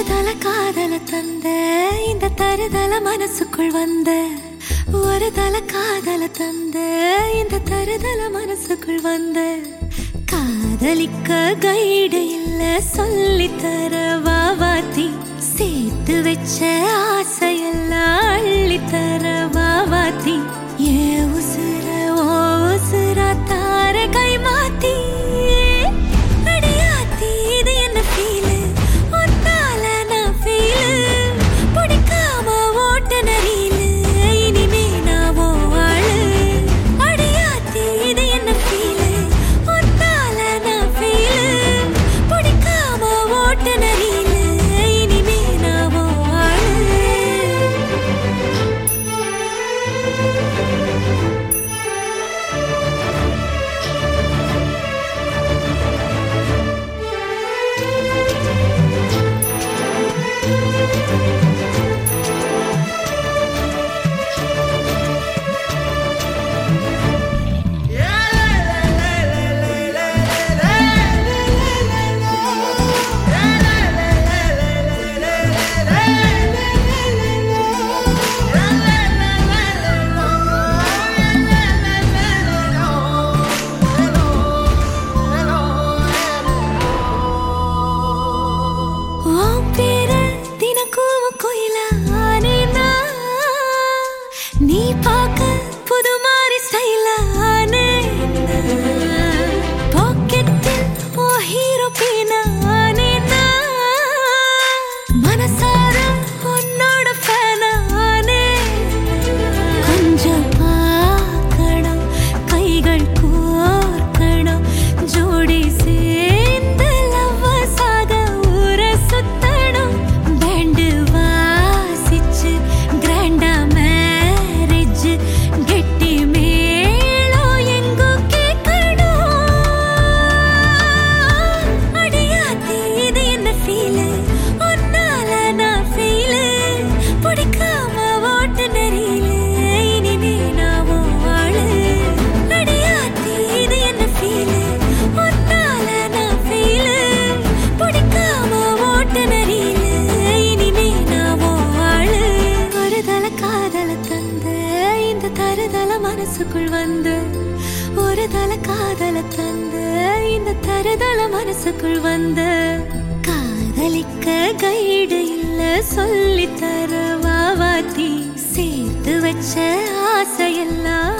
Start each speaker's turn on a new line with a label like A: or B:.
A: தல காதல தந்த இந்த தருதல மனசுக்குள் வந்த ஒரு தல காதல தந்த இந்த தருதல மனசுக்குள் வந்த காதலிக்க கைடு இல்ல சொல்லி தர வாவாத்தி சேர்த்து வச்ச ஆசையெல்லாம் அள்ளி தர வாவாத்தி ஏ உசுர ஓ உசுரா தார கை மாத்தி அடியாத்தி இது என்ன ஃபீலு ஒன்னால நான் ஃபீலு பிடிக்காம ஓட்ட நரியிலு இனிமே நான் ஓ ஆளு அடியாத்தி இது என்ன ஃபீலு ஒன்னால நான் ஃபீலு பிடிக்காம ஓட்ட நரியிலு இனிமே நான் ஓ ஆளு உன் பேர தினக்கும் கோயில ஆனேனா நீ பார்க்க புது மாதிரி ஸ்டைல ஆனேனா பாக்கெட்டில் ஓ ஹீரோ பீனா ஆனேனா மனசார உன்னோட ஃபேன கொஞ்சம் பார்க்கணும் கைகள் கோர்க்கணும் ஜோடி சேர்ந்து லவ்வசாக ஊர சுத்தணும் பேண்டு வாசிச்சு கிராண்டா மேரேஜ் கெட்டி மேளம் எங்கோ கேட்கணும் அடியாத்தி இது என்ன ஃபீலு ஒன்னால நான் ஃபீலு பிடிக்காம ஓட்டு நெறியில இனிமே நான் உன் ஆளு அடியாத்தி இது என்ன ஃபீலு ஒன்னால நான் ஃபீலு பிடிக்காம ஓட்டு நெறியில இனிமே நான் உன் ஆளு ஒரு தல காதல தந்த இந்த தருதல மனசுக்குள் வந்து ஒரு தல காதல தந்த இந்த தருதல மனசுக்குள் வந்த காதலிக்க கைடு இல்ல சொல்லி தர வாவாத்தி சேர்த்து வச்ச ஆசையெல்லாம்